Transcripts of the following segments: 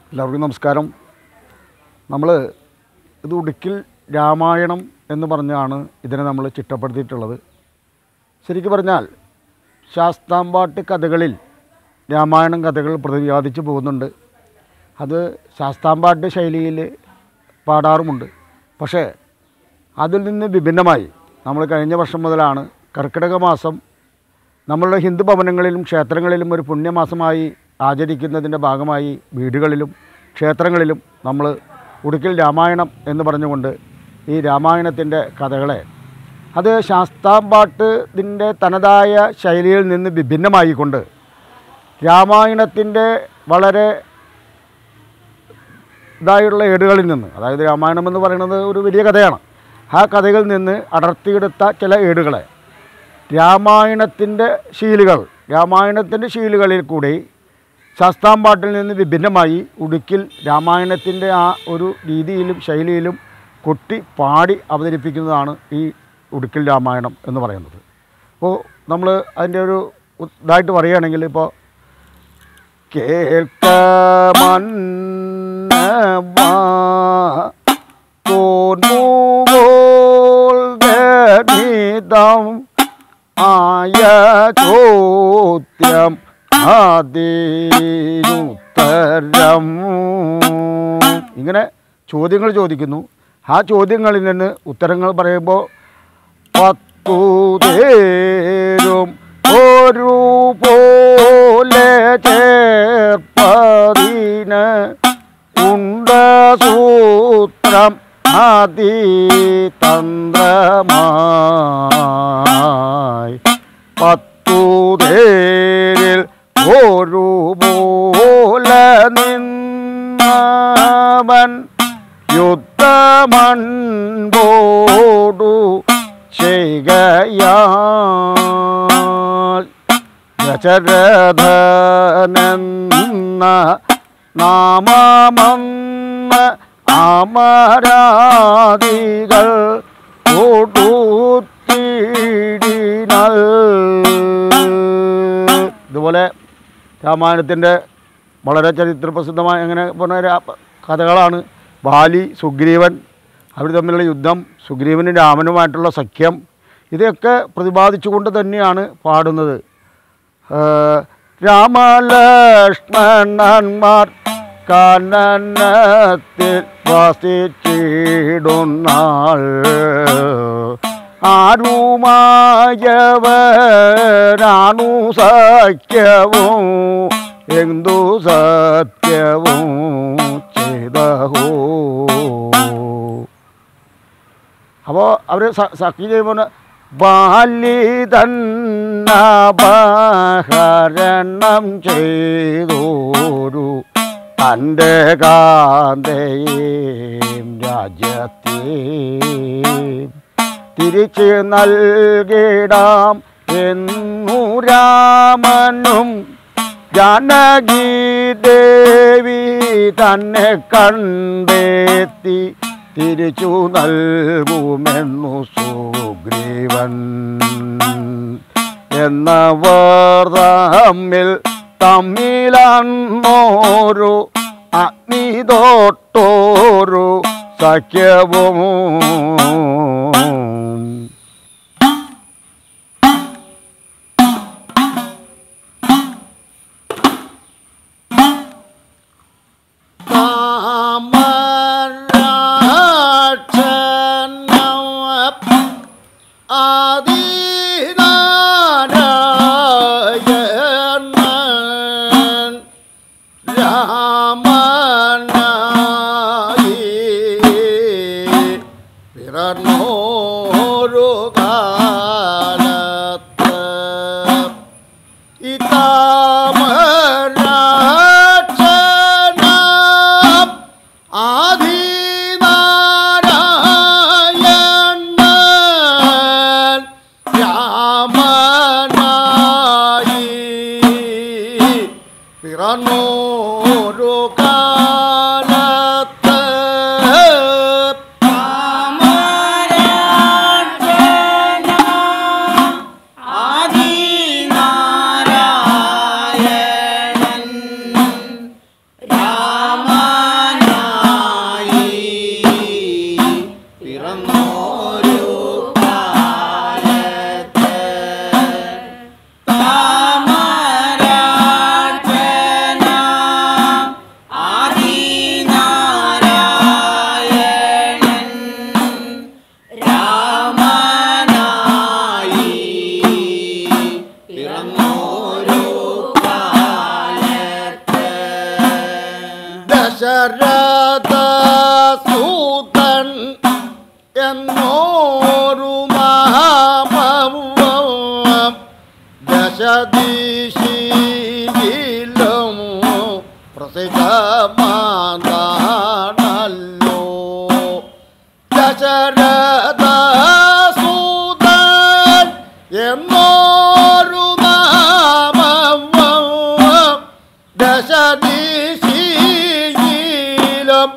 എല്ലാവർക്കും നമസ്കാരം നമ്മൾ ഇത് ഉടുക്കിൽ രാമായണം എന്ന് പറഞ്ഞാണ് ഇതിനെ നമ്മൾ ചിട്ടപ്പെടുത്തിയിട്ടുള്ളത് ശരിക്കും പറഞ്ഞാൽ ശാസ്താംപാട്ട് കഥകളിൽ രാമായണം കഥകൾ പ്രതിപാദിച്ചു പോകുന്നുണ്ട് അത് ശാസ്താംപാട്ട് ശൈലിയിൽ പാടാറുമുണ്ട് പക്ഷേ അതിൽ നിന്ന് വിഭിന്നമായി നമ്മൾ കഴിഞ്ഞ വർഷം മുതലാണ് കർക്കിടക മാസം നമ്മളുടെ ഹിന്ദു ഭവനങ്ങളിലും ക്ഷേത്രങ്ങളിലും ഒരു പുണ്യമാസമായി ആചരിക്കുന്നതിൻ്റെ ഭാഗമായി വീടുകളിലും ക്ഷേത്രങ്ങളിലും നമ്മൾ ഉടുക്കിൽ രാമായണം എന്ന് പറഞ്ഞുകൊണ്ട് ഈ രാമായണത്തിൻ്റെ കഥകളെ അത് ശാസ്താംപാട്ടിൻ്റെ തനതായ ശൈലിയിൽ നിന്ന് വിഭിന്നമായിക്കൊണ്ട് രാമായണത്തിൻ്റെ വളരെ ഇതായുള്ള ഏടുകളിൽ നിന്ന് അതായത് രാമായണം എന്ന് പറയുന്നത് ഒരു വലിയ കഥയാണ് ആ കഥകളിൽ നിന്ന് അടർത്തിയെടുത്ത ചില ഏടുകളെ രാമായണത്തിൻ്റെ ശീലുകൾ രാമായണത്തിൻ്റെ ശീലുകളിൽ കൂടി ശാസ്താംപാട്ടിൽ നിന്ന് വിഭിന്നമായി ഉടുക്കിൽ രാമായണത്തിൻ്റെ ആ ഒരു രീതിയിലും ശൈലിയിലും കൊട്ടി പാടി അവതരിപ്പിക്കുന്നതാണ് ഈ ഉടുക്കിൽ രാമായണം എന്ന് പറയുന്നത് അപ്പോൾ നമ്മൾ അതിൻ്റെ ഒരു ഇതായിട്ട് പറയുകയാണെങ്കിൽ ഇപ്പോൾ കേൾക്കമന്നവാ പോൻമൂകോൾ ഗണിതം ആയ ചോദ്യം അതിനുത്തരം ഇങ്ങനെ ചോദ്യങ്ങൾ ചോദിക്കുന്നു ആ ചോദ്യങ്ങളിൽ നിന്ന് ഉത്തരങ്ങൾ പറയുമ്പോൾ പത്തു തേരും ഒരു പോലെ ചേർപ്പതിന് ഉണ്ട സൂത്രം അതിതന്ത്രമായി പത്തു തേരിൽ ഒരു പോലെ നിന്നവൻ യുദ്ധമൺപോടു ചെയ്കയാൽ ദശരഥനെന്ന നാമമന്ന അമരാദികൾ കൊടുത്തിടിനൽ ഇതുപോലെ രാമായണത്തിൻ്റെ വളരെ ചരിത്രപ്രസിദ്ധമായ അങ്ങനെ പറഞ്ഞ രാ- കഥകളാണ് ബാലി സുഗ്രീവൻ അവർ തമ്മിലുള്ള യുദ്ധം സുഗ്രീവനും രാമനുമായിട്ടുള്ള സഖ്യം ഇതൊക്കെ പ്രതിപാദിച്ചുകൊണ്ട് തന്നെയാണ് പാടുന്നത് ഏഹ് രാമലക്ഷ്മണന്മാർ കാനനത്തിൽ വസിച്ചിടുന്നാൾ ആരുമായവരാണു സഖ്യവും എന്തു സത്യവും ചെയ്തഹോ അപ്പോൾ അവർ സഖ്യ ചെയ്യുമ്പോൾ ബാലി തന്നപഹരണം ചെയ്തോരു തൻ്റെ കാന്തയും രാജ്യത്തെയും തിരിച്ച് നൽകിടാം എന്നു രാമനും ജാനകി ദേവി തന്നെ കണ്ടെത്തി തിരിച്ചു നൽകുമെന്നു സുഗ്രീവൻ എന്നവർ തമ്മിൽ തമ്മിലന്നോരു അഗ്നി തൊട്ടോരു സഖ്യവും പിറന്നോരു കാലത്ത് ഇതാമരാക്ഷണം ആദിനാരായണൻ രാമനായി പിറന്നോരു കാലത്ത് ആദിനാരായണൻ രാമ ദശരഥ സൂതൻ എന്നോരു നാമവും ദശദിശിയിലും പ്രസിദ്ധമാണല്ലോ ദശരഥ സൂതൻ എന്നോരു നാമവും ദശദിശിയിലും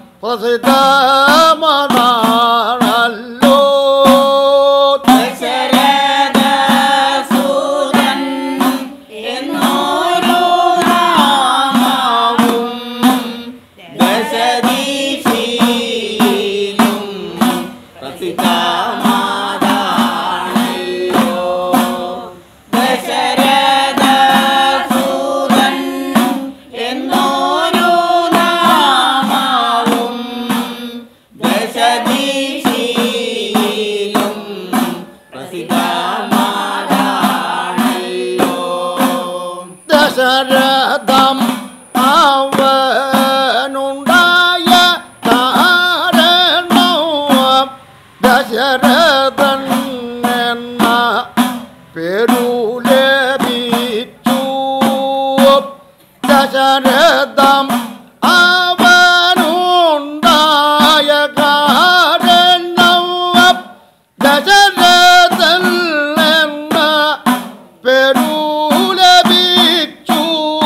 പ്രസിദ്ധമാണല്ലോ ദശരഥം അവനുണ്ടായ കാരണവും ദശരഥൻ എന്ന പേരു ലഭിച്ചു ദശരഥം അവനുണ്ടായ കാരണവും ദശരഥൻ എന്ന പേരു ലഭിച്ചു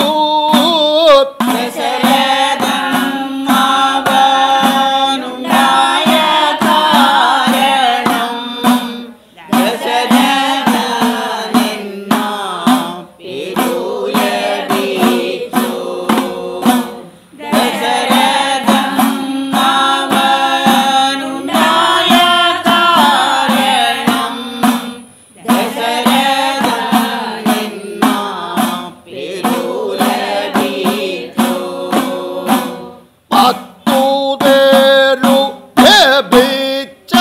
പത്തുതേരു ലഭിച്ച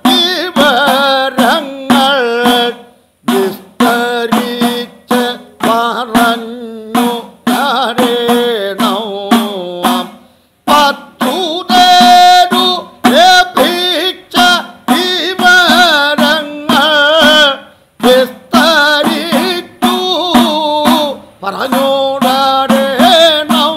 വിവരങ്ങൾ വിസ്തരിച്ച് പറഞ്ഞു തരേണം പത്തുതേരു ലഭിച്ച വിവരങ്ങൾ വിസ്തരിച്ചു പറഞ്ഞോടരേണം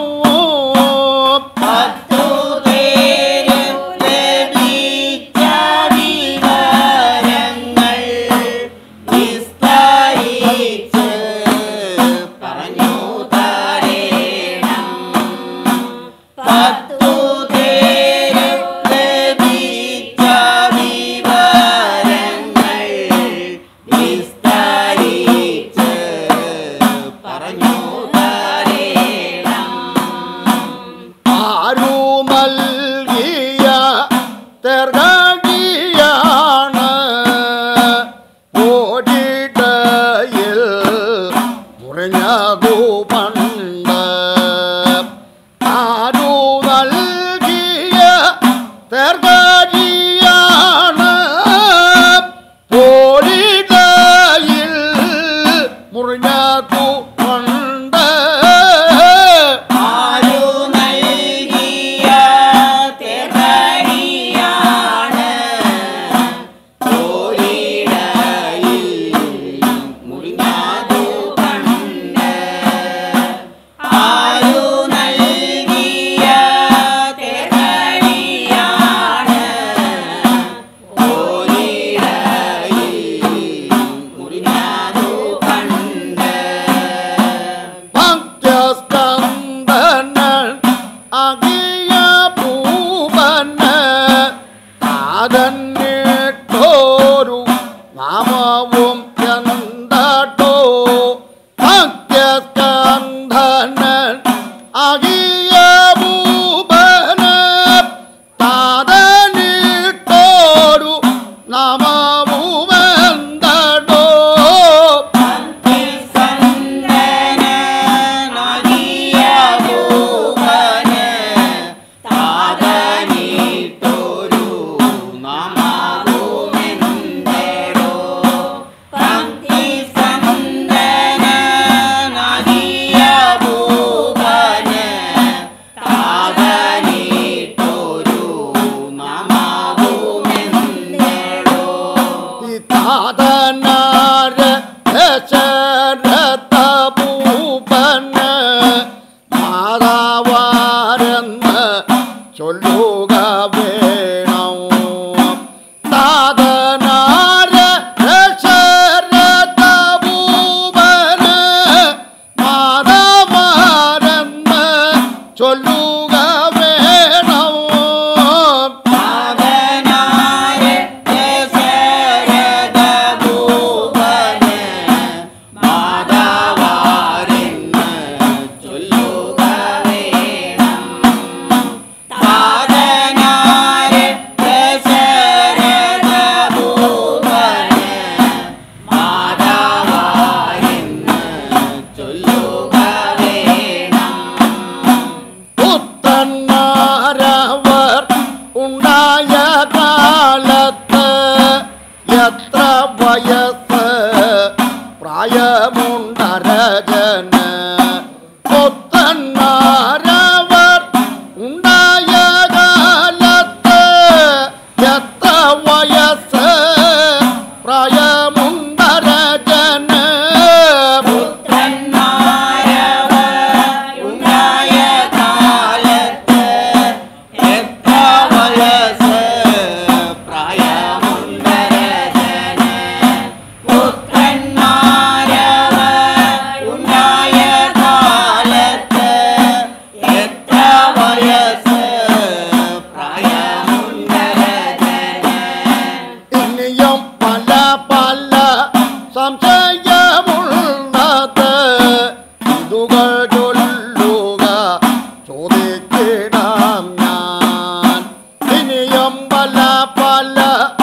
ആരു നൽകിയ തെർഗിയാണ് ഓടിടയിൽ മുറിഞ്ഞതു പണ്ട് ആരു നൽകിയ തെർഗിയാണ് ഓടിടയിൽ മുറിഞ്ഞതു പണ്ട് ഭക്തസ്കന്ദനൻ അകിയ ഭൂപന് ആദന്നിട്ടോരു നാമവും ചന്തട്ടോ ഭക്തസ്കന്ദനൻ അകിയ ഭൂപന് താതനിട്ടോരു താതനാര ദശരഥ ഭൂപന മാതാവാരെന്ന് ചൊല്ലുക വേണം താതനാര ദശരഥ ഭൂപന മാതാവാരെന്ന് ചൊല്ലുക വേണം പുത്തന്മാരവർ ഉണ്ടായ കാലത്ത് എത്ര വയസ്സ് പ്രായമുണ്ടരജന് പുത്തന്മാരവർ ഉണ്ടായ കാലത്ത് എത്ര വയസ്സ് പ്രായമുണ്ടരജന് ഇനിയും പല പല സംശയമുള്ളത് ഇതുകൾ ചൊല്ലുക ചോദിക്കണം ഞാൻ ഇനിയും പല പല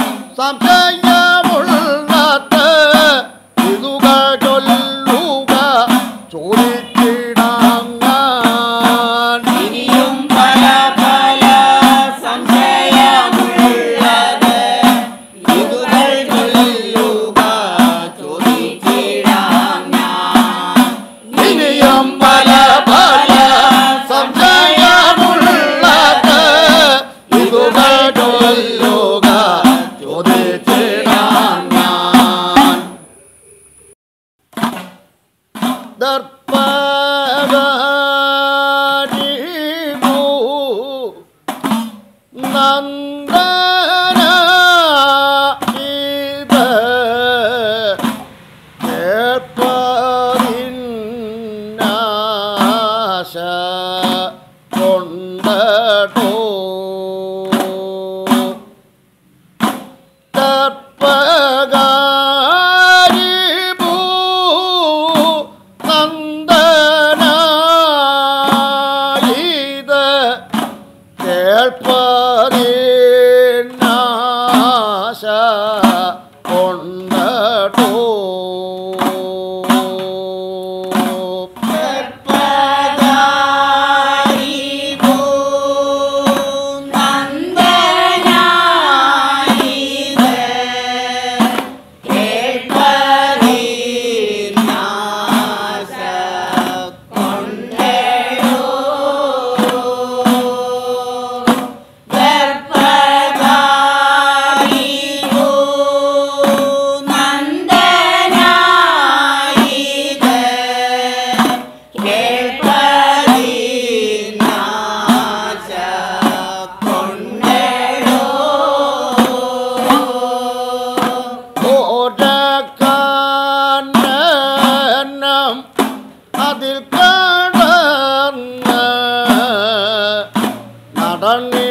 സംശയമുള്ളത് ഇതുകൾ ചൊല്ലുക ചോദിക്കണം ഞാൻ ഇനിയും പല പല സംശയമുള്ളത് ഇതുകൾ ചൊല്ലുക ചോദിച്ചിടാം ഞാൻ ഇനിയും പല പല സംശയമുള്ളത് ഇതുകൾ ചൊല്ലുക ചോദിച്ചിടാം ഞാൻ ദർപ്പകാരിഭൂ നന്ദന ഇത് കേൾപ്പതിന്നാശ കൊണ്ടോ കർപ്പകാരിഭൂ നന്ദനായിത് കേൾപ്പതിനാശ കൊണ്ടോ പദാരിഭൂ നന്ദനായിത് കേൾപ്പതിനാശ കൊണ്ടേടോ ദർപ്പദാരിഭൂ നന്ദനായിത് കേൾപ്പതിനാശ കൊണ്ടേടോ ഓരക്കാനം അതിൽ കടന്ന് നടന്നിടുന്ന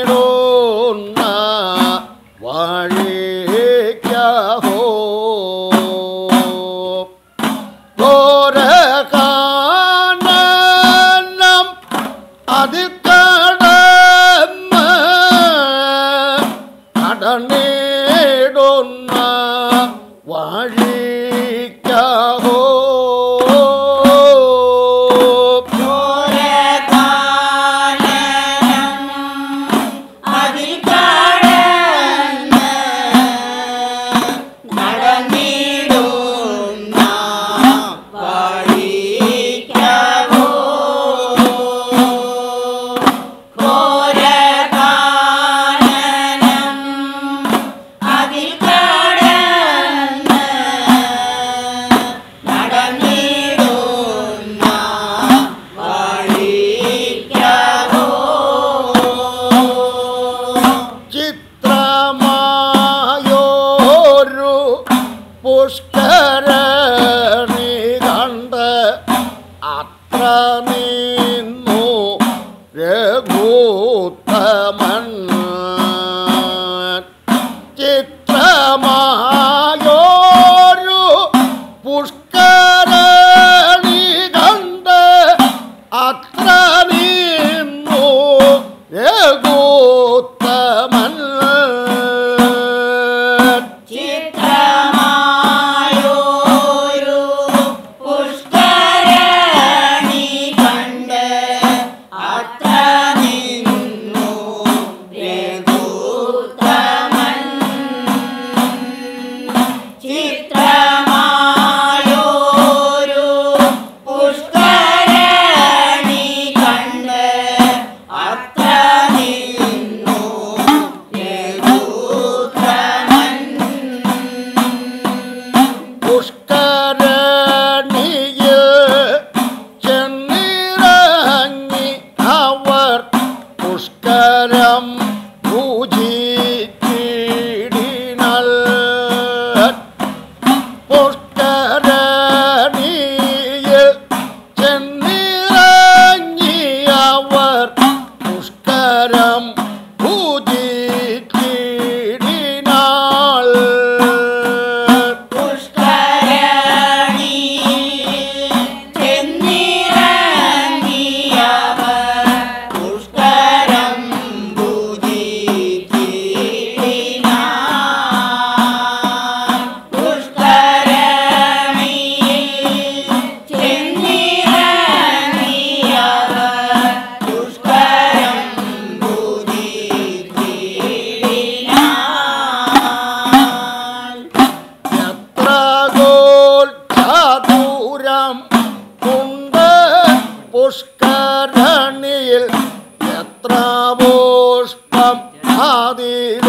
വഴിക്കഹോ ഓരക്കാനം അതിൽ കടന്ന് നടന്നിടുന്ന വഴിക്കഹോ അതിൽ കടന്ന് നടന്നിടുന്ന വഴിക്കവോ ഘോരകാനനം അതിൽ കടന്ന് പുഷ്കരണി കണ്ട് അത്ര നിന്നു രഘുത്തമൻ ചിത്രമായോരു പുഷ്കരണി കണ്ട് അത്ര നിന്നു രഘുത്തമൻ ചിത്രമായോരു പുഷ്കരണി കണ്ട് അത്ര നിന്നു രഘുത്തമൻ ചിത്രമായോരു പുഷ്കരണി കണ്ട് അത്ര നിന്നു രഘുത്തമൻ പുഷ്കരണിയിൽ ചെന്നിറങ്ങി അവർ പുഷ്കരം പൂജിച്ചിടിനൽ പുഷ്കരണിയിൽ ചെന്നിറങ്ങി അവർ പുഷ്കരം പൂജിച്ചിടിനാൾ പുഷ്കരണി ചെന്നിറങ്ങിയവർ പുഷ്കരം പൂജിച്ചിടിനാർ. പുഷ്കരണി ചെന്നിറങ്ങിയവർ പുഷ്കരം പൂജിച്ചിടിനാർ. എത്ര ഗോൽ ചതുരം ഉണ്ട് പുഷ്കരണിയിൽ എത്ര പുഷ്പം അതിൽ